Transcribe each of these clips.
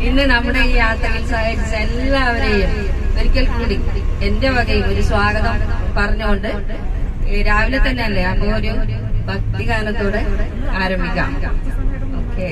ഇന്ന് നമ്മുടെ ഈ യാത്രയിൽ സഹായിച്ച എല്ലാവരെയും ഒരിക്കൽ കൂടി എന്റെ വകയും ഒരു സ്വാഗതം പറഞ്ഞുകൊണ്ട് ഈ രാവിലെ തന്നെ അല്ലേ അപ്പൊ ഒരു ഭക്തിഗാനത്തോടെ ആരംഭിക്കാം ഓക്കെ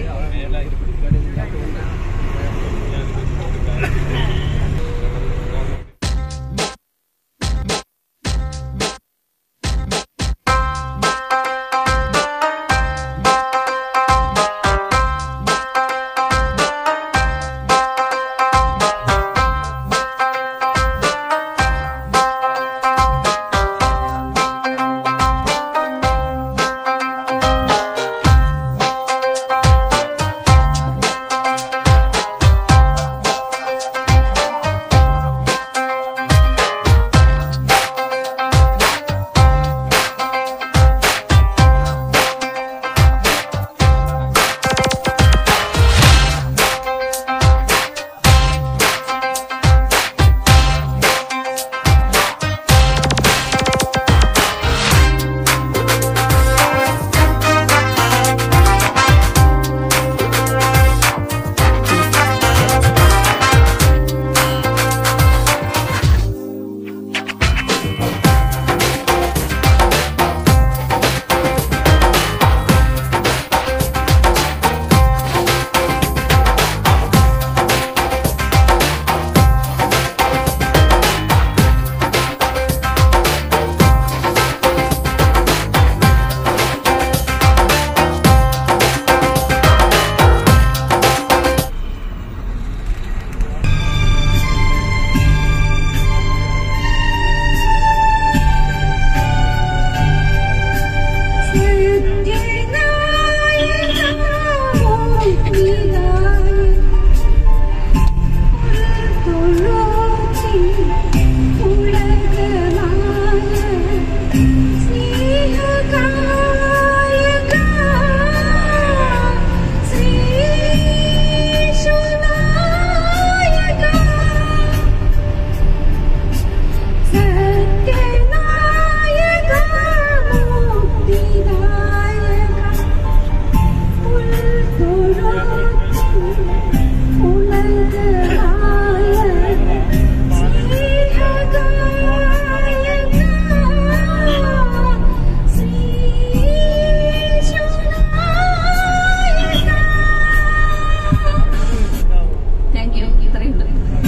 താങ്ക് യു ഇത്രയുണ്ട്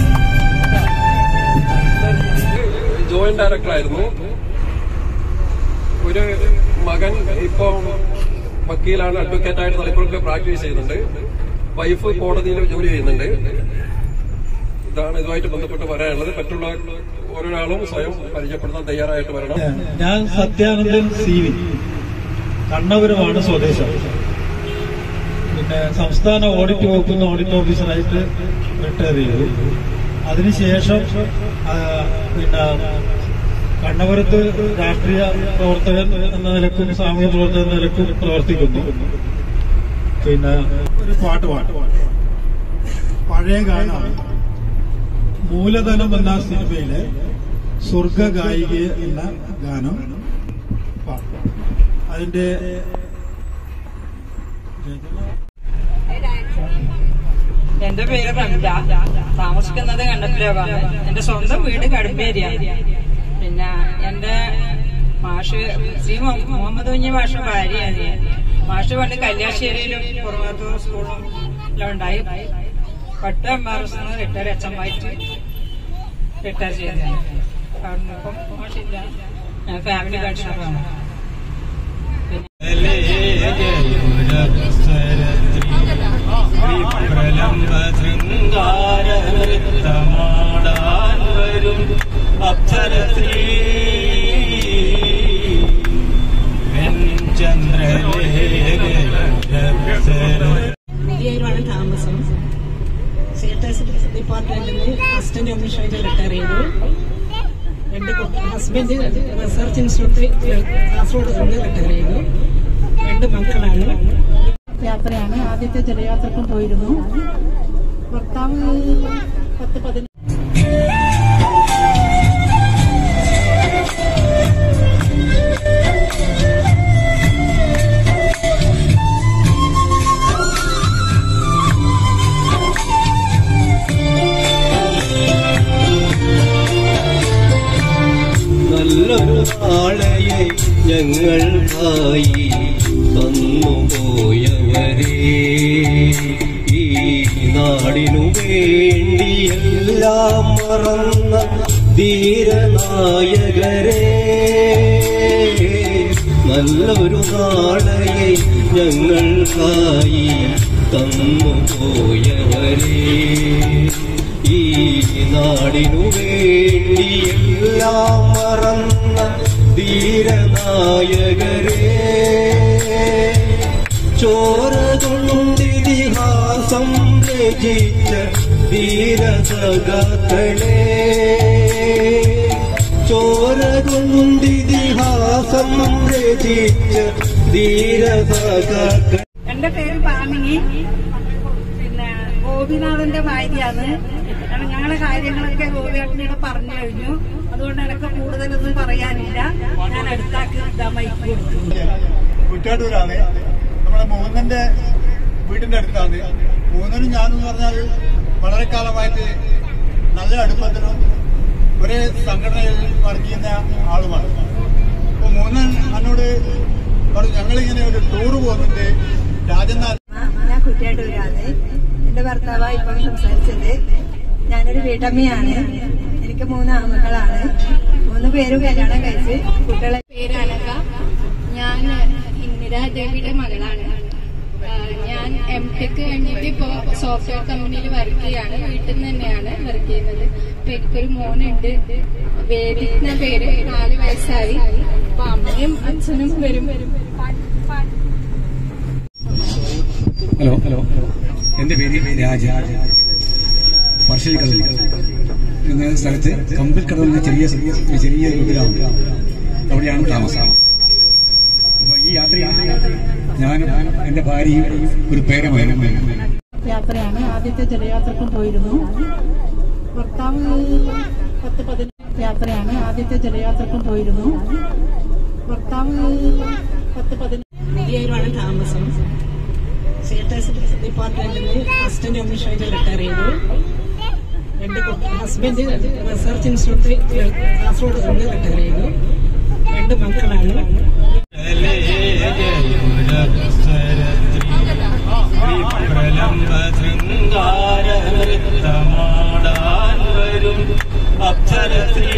ജോയിന്റ് ഡയറക്ടറായിരുന്നു ഒരു മകൻ ഇപ്പൊ വക്കീലാണ് അഡ്വക്കേറ്റ് ആയിട്ട് തലപ്പുറത്ത് പ്രാക്ടീസ് ചെയ്യുന്നുണ്ട് വൈഫ് കോടതിയിൽ ജോലി ചെയ്യുന്നുണ്ട് ഇതാണ് ഇതുമായിട്ട് ബന്ധപ്പെട്ട് പറയാനുള്ളത് മറ്റുള്ള ഓരോരാളും സ്വയം പരിചയപ്പെടുത്താൻ തയ്യാറായിട്ട് വരണം ഞാൻ സത്യാനന്ദൻ സി വി കണ്ണപുരമാണ് സ്വദേശം പിന്നെ സംസ്ഥാന ഓഡിറ്റ് വകുപ്പിൽ നിന്ന് ഓഡിറ്റ് ഓഫീസറായിട്ട് റിട്ടയർ ചെയ്തു അതിനുശേഷം ആ, പിന്നെ കണ്ണപുരത്ത് രാഷ്ട്രീയ പ്രവർത്തകൻ എന്ന നിലക്കും സാമൂഹ്യ പ്രവർത്തകൻ എന്ന നിലക്കും പ്രവർത്തിക്കുന്നു പിന്നെ ഒരു പാട്ട് പാട്ട് പഴയ ഗാനമാണ് മൂലധനം എന്ന സിനിമയിലെ സ്വർഗ ഗായിക എന്ന ഗാനം പാടും അതിന്റെ എന്റെ പേര് റംല താമസിക്കുന്നത് കണ്ടത്തിലേവാണ് എന്റെ സ്വന്തം വീട് കടുമ്പേരിയാണ് പിന്നെ എന്റെ മാഷ് സി മു- മുഹമ്മദ് കുഞ്ഞി മാഷ ഭാര്യയാണ് മാഷ് പണ്ട് കല്യാശ്ശേരിയിലും കുറുമാത്തൂർ സ്കൂളും എല്ലാം ഉണ്ടായി പട്ട് M R S retire H M ആയിട്ട് റിട്ടയർ ചെയ്തതാണ് അവിടുന്ന് ഇപ്പം മാഷില്ല ഞാൻ ഫാമിലി കൺഷണറാണ് പ്രലംബ ശൃംഗാരനൃത്തമാടാൻ വരും അപ്സരശ്രീ ചന്ദ്രലേഖ പുതിയൊരുവാണ് താമസം സേട്ടേഴ്സ് ഡിപ്പാർട്ട്മെന്റിൽ അസിസ്റ്റന്റ് കമ്മീഷണറായിട്ട് റിട്ടയർ ചെയ്തു രണ്ട് ഹസ്ബൻഡ് റിസർച്ച് ഇൻസ്റ്റിറ്റ്യൂട്ട് കാസർഗോഡ് കൊണ്ട് റിട്ടയർ ചെയ്തു രണ്ട് മക്കളാണ് യാത്രയാണ് ആദ്യത്തെ ജലയാത്രക്കും പോയിരുന്നു ഭർത്താവ് പത്ത് പതിനഞ്ച് ും നാളെയെ ഞങ്ങൾക്കായി തന്നുപോയവരേ ഈ നാടിനു വേണ്ടിയെല്ലാം മറന്ന ധീരനായകരേ നല്ലൊരു നാളെയെ ഞങ്ങൾക്കായി തന്നുപോയവരേ ഈ നാടിനു വേണ്ടിയെല്ലാം മറന്ന ധീരനായകരേ ചോര കൊണ്ടിതിഹാസം രചിച്ച ധീരസഖാക്കളെ ചോര കൊണ്ടിതിഹാസം രചിച്ച ധീരസഖാക്കൾ എന്റെ പേര് പാമിനി പിന്നെ ഗോപിനാഥന്റെ ഭാര്യയാണ് കാരണം ഞങ്ങളെ കാര്യങ്ങളൊക്കെ ഗോപിയേട്ടനോട് പറഞ്ഞു കഴിഞ്ഞു അതുകൊണ്ട് എനിക്ക് കൂടുതലൊന്നും പറയാനില്ല ഞാൻ അടുത്താക്ക് ഇതാ മൈക്ക് കൊടുത്തു കുറ്റാട്ടൂരാണ് നമ്മുടെ മൂന്നന്റെ വീടിന്റെ അടുത്താണ് മൂന്നനും ഞാനെന്ന് പറഞ്ഞാൽ വളരെ കാലമായിട്ട് നല്ല അടുപ്പത്തിലും ഒരേ സംഘടനയിൽ വർക്ക് ചെയ്യുന്ന ആളുമാണ് അപ്പൊ മൂന്നൻ എന്നോട് പറഞ്ഞു ഞങ്ങളിങ്ങനെ ഒരു ടൂർ പോകുന്നുണ്ട് രാജനാഥ് ഞാൻ കുറ്റിയാട്ടൂരാണ് എന്റെ ഭർത്താവ് ഇപ്പം സംസാരിച്ചത് ഞാനൊരു വീട്ടമ്മയാണ് എനിക്ക് മൂന്ന് ആമക്കളാണ് മൂന്ന് പേരും കല്യാണം കഴിച്ച് കുട്ടികളെ പേര് അനക ഞാൻ ഇന്ദിരാദേവിയുടെ മകളാണ് ആ, ഞാൻ എം ടെക് കഴിഞ്ഞിട്ട് ഇപ്പോ സോഫ്റ്റ്വെയർ കമ്പനിയിൽ വർക്ക് ചെയ്യാണ് വീട്ടിൽ നിന്ന് തന്നെയാണ് വർക്ക് ചെയ്യുന്നത് അപ്പൊ എനിക്കൊരു മോനുണ്ട് വേദി എന്ന പേര് നാല് വയസ്സായി അപ്പൊ അമ്മയും അച്ഛനും വരും ഹലോ ഹലോ എന്റെ പേര് രാജ പറശ്ശേരിക്കടൽ എന്ന സ്ഥലത്ത് കമ്പിൽക്കടൽ എന്ന ചെറിയ ഒരു ചെറിയ ഒരു ഗ്രാമം അവിടെയാണ് താമസം അപ്പൊ ഈ യാത്രയിൽ ഞാനും എന്റെ ഭാര്യയും ഒരു പേരമായിരുന്നു യാത്രയാണ് ആദ്യത്തെ ജലയാത്രക്കും പോയിരുന്നു ഭർത്താവ് പത്ത് പതിനഞ്ച് യാത്രയാണ് ആദ്യത്തെ ജലയാത്രക്കും പോയിരുന്നു ഭർത്താവ് പത്ത് പതിനഞ്ചാണ് താമസം സേട്ടേഴ്സ് ഡിപ്പാർട്ട്മെന്റിൽ അസിസ്റ്റന്റ് കമ്മീഷണറായിട്ട് റിട്ടയർ ചെയ്തു രണ്ട് ഹസ്ബൻഡ് റിസർച്ച് ഇൻസ്റ്റിറ്റ്യൂട്ട് കാസർഗോഡ് കൊണ്ട് റിട്ടയർ ചെയ്തു രണ്ട് മക്കളാണ് പ്രലംബ ശൃംഗാരവൃത്തമാടാൻ വരും അപ്സരശ്രീ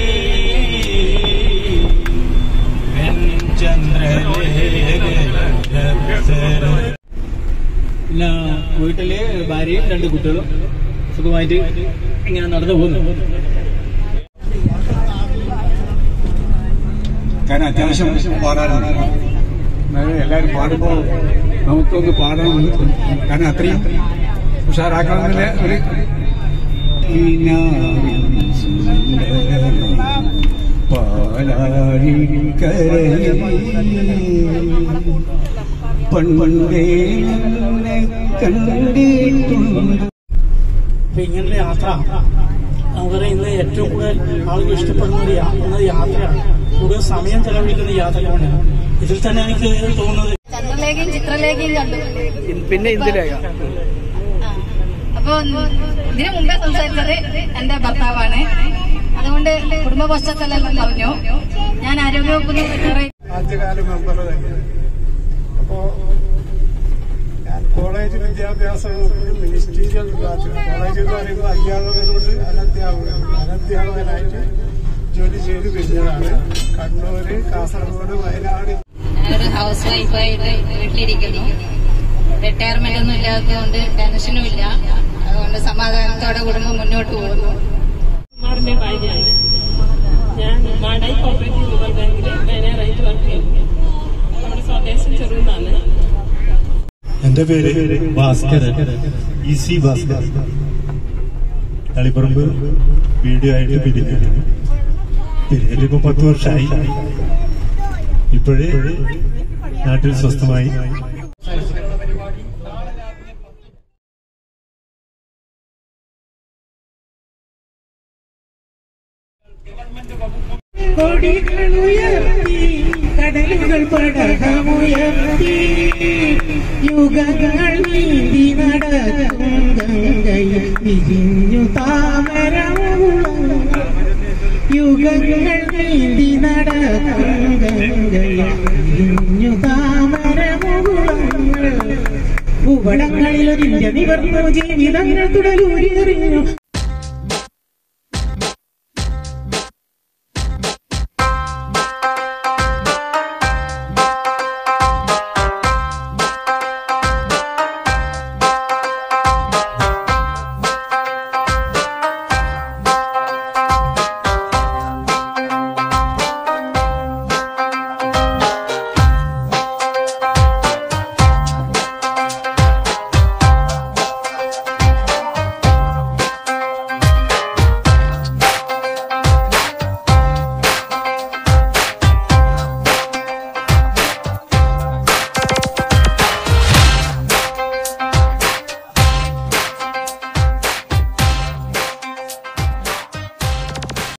പിന്നെ വീട്ടില് ഭാര്യയും രണ്ട് കുട്ടികളും സുഖമായിട്ട് ഇങ്ങനെ നടന്നു പോകുന്നു കാരണം അത്യാവശ്യം പാടാറുണ്ട് അതായത് എല്ലാവരും പാടുമ്പോൾ നമുക്കൊന്ന് പാടാൻ കാരണം അത്രയും ഉഷാറാക്കണമെന്നുള്ള ഒരു പണ്ടേ കണ്ടിട്ടുണ്ട് അപ്പൊ ഇങ്ങനത്തെ യാത്ര അവരെ ഇന്ന് ഏറ്റവും കൂടുതൽ ആളുകൾ ഇഷ്ടപ്പെടുന്ന ഒരു യാ- എന്നത് യാത്രയാണ് കൂടുതൽ സമയം ചെലവഴിക്കുന്ന യാത്രയാണ് ഇതിൽ തന്നെ എനിക്ക് തോന്നുന്നത് ചന്ദ്രലേഖയും ചിത്രലേഖയും കണ്ടു പിന്നെ ഇന്ത്യയിലേക്ക അപ്പൊ ഇതിനു മുമ്പേ സംസാരിച്ചത് എന്റെ ഭർത്താവാണ് അതുകൊണ്ട് കുടുംബ പശ്ചാത്തലം പറഞ്ഞു ഞാൻ ആരോഗ്യവകുപ്പിൽ റിട്ടയർ ആദ്യകാല മെമ്പർ തന്നെയാണ് അപ്പോ ഞാൻ കോളേജ് വിദ്യാഭ്യാസ വകുപ്പിൽ മിനിസ്റ്റീരിയൽ വിഭാഗത്തിൽ കോളേജ് എന്ന് പറയുമ്പോൾ അധ്യാപകരുണ്ട് അനധ്യാപകരുണ്ട് അനധ്യാപകനായിട്ട് ജോലി ചെയ്ത് കഴിഞ്ഞതാണ് കണ്ണൂര് കാസർഗോഡ് വയനാട് ഒരു ഹൗസ് വൈഫായിട്ട് വീട്ടിലിരിക്കുന്നു റിട്ടയർമെന്റ് ഒന്നും ഇല്ലാത്തതുകൊണ്ട് ടെൻഷനും ഇല്ല അതുകൊണ്ട് സമാധാനത്തോടെ കുടുംബം മുന്നോട്ട് പോകുന്നു കുമാറിന്റെ ഭാര്യയാണ് ഞാൻ മാടായി കോപ്പറേറ്റീവ് റൂറൽ ബാങ്കിൽ മാനേജറായിട്ട് വർക്ക് ചെയ്യുന്നു നമ്മുടെ സ്വദേശം ചെറുതാണ് എന്റെ പേര് Bhaskaran E C Bhaskaran Taliparamba video ആയിട്ട് പിരിഞ്ഞു പിരിഞ്ഞിട്ട് ഇപ്പൊ പത്ത് വർഷമായി ഇപ്പോഴേ നാട്ടിൽ സ്വസ്ഥമായി കൊടികളുയർത്തി കടലുകൾ പടകമുയർത്തി യുഗങ്ങൾ നീന്തി നടക്കും ഗംഗയിൽ വിരിഞ്ഞു താമരമുളം യുഗങ്ങൾ നീന്തി നടക്കും ഗംഗയു താമര മുകുളങ്ങൾ ഭൂപടങ്ങളിൽ ഒരു ഇന്ത്യ നിവർന്നു ജീവിതങ്ങൾ തുടലൂരിയെറിഞ്ഞു